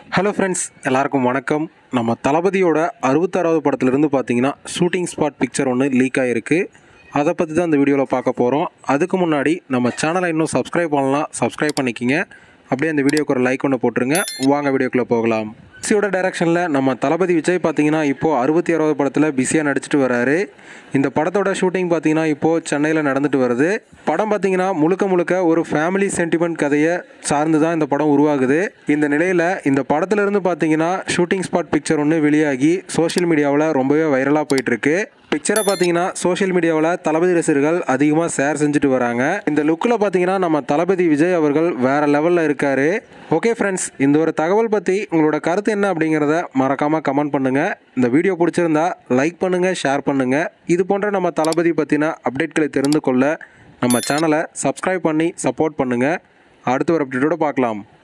hello friends எல்லாருக்கும் வணக்கம் நம்ம தளபதியோட அறுபத்தாறாவது படத்துலேருந்து பார்த்தீங்கன்னா ஷூட்டிங் ஸ்பாட் பிக்சர் ஒன்று லீக் ஆகிருக்கு அதை பற்றி தான் இந்த வீடியோவில் பார்க்க போகிறோம் அதுக்கு முன்னாடி நம்ம சேனலை இன்னும் சப்ஸ்கிரைப் பண்ணலாம் சப்ஸ்கிரைப் பண்ணிக்கிங்க அப்படியே அந்த வீடியோக்கு ஒரு லைக் ஒன்று போட்டுருங்க வாங்க வீடியோக்குள்ளே போகலாம் சியோட டைரக்ஷனில் நம்ம தளபதி விஜய் பார்த்தீங்கன்னா இப்போது அறுபத்தி ஆறாவது படத்தில் பிஸியாக நடிச்சிட்டு வராரு இந்த படத்தோட ஷூட்டிங் பார்த்தீங்கன்னா இப்போது சென்னையில் நடந்துட்டு வருது படம் பார்த்தீங்கன்னா முழுக்க முழுக்க ஒரு ஃபேமிலி சென்டிமெண்ட் கதையை சார்ந்து தான் இந்த படம் உருவாகுது இந்த நிலையில் இந்த படத்துலேருந்து பார்த்தீங்கன்னா ஷூட்டிங் ஸ்பாட் பிக்சர் ஒன்று வெளியாகி சோஷியல் மீடியாவில் ரொம்பவே வைரலாக போயிட்டுருக்கு பிக்சரை பார்த்தீங்கன்னா சோஷியல் மீடியாவில் தளபதி ரசிகர்கள் அதிகமாக ஷேர் செஞ்சுட்டு வராங்க இந்த லுக்கில் பார்த்தீங்கன்னா நம்ம தளபதி விஜய் அவர்கள் வேற லெவலில் இருக்காரு ஓகே ஃப்ரெண்ட்ஸ் இந்த ஒரு தகவல் பற்றி உங்களோட கருத்து என்ன அப்படிங்கிறத மறக்காமல் கமெண்ட் பண்ணுங்கள் இந்த வீடியோ பிடிச்சிருந்தா லைக் பண்ணுங்கள் ஷேர் பண்ணுங்கள் இது போன்ற நம்ம தளபதி பற்றின அப்டேட்களை தெரிந்து கொள்ள நம்ம சேனலை சப்ஸ்கிரைப் பண்ணி சப்போர்ட் பண்ணுங்கள் அடுத்த ஒரு அப்டேட்டோட பார்க்கலாம்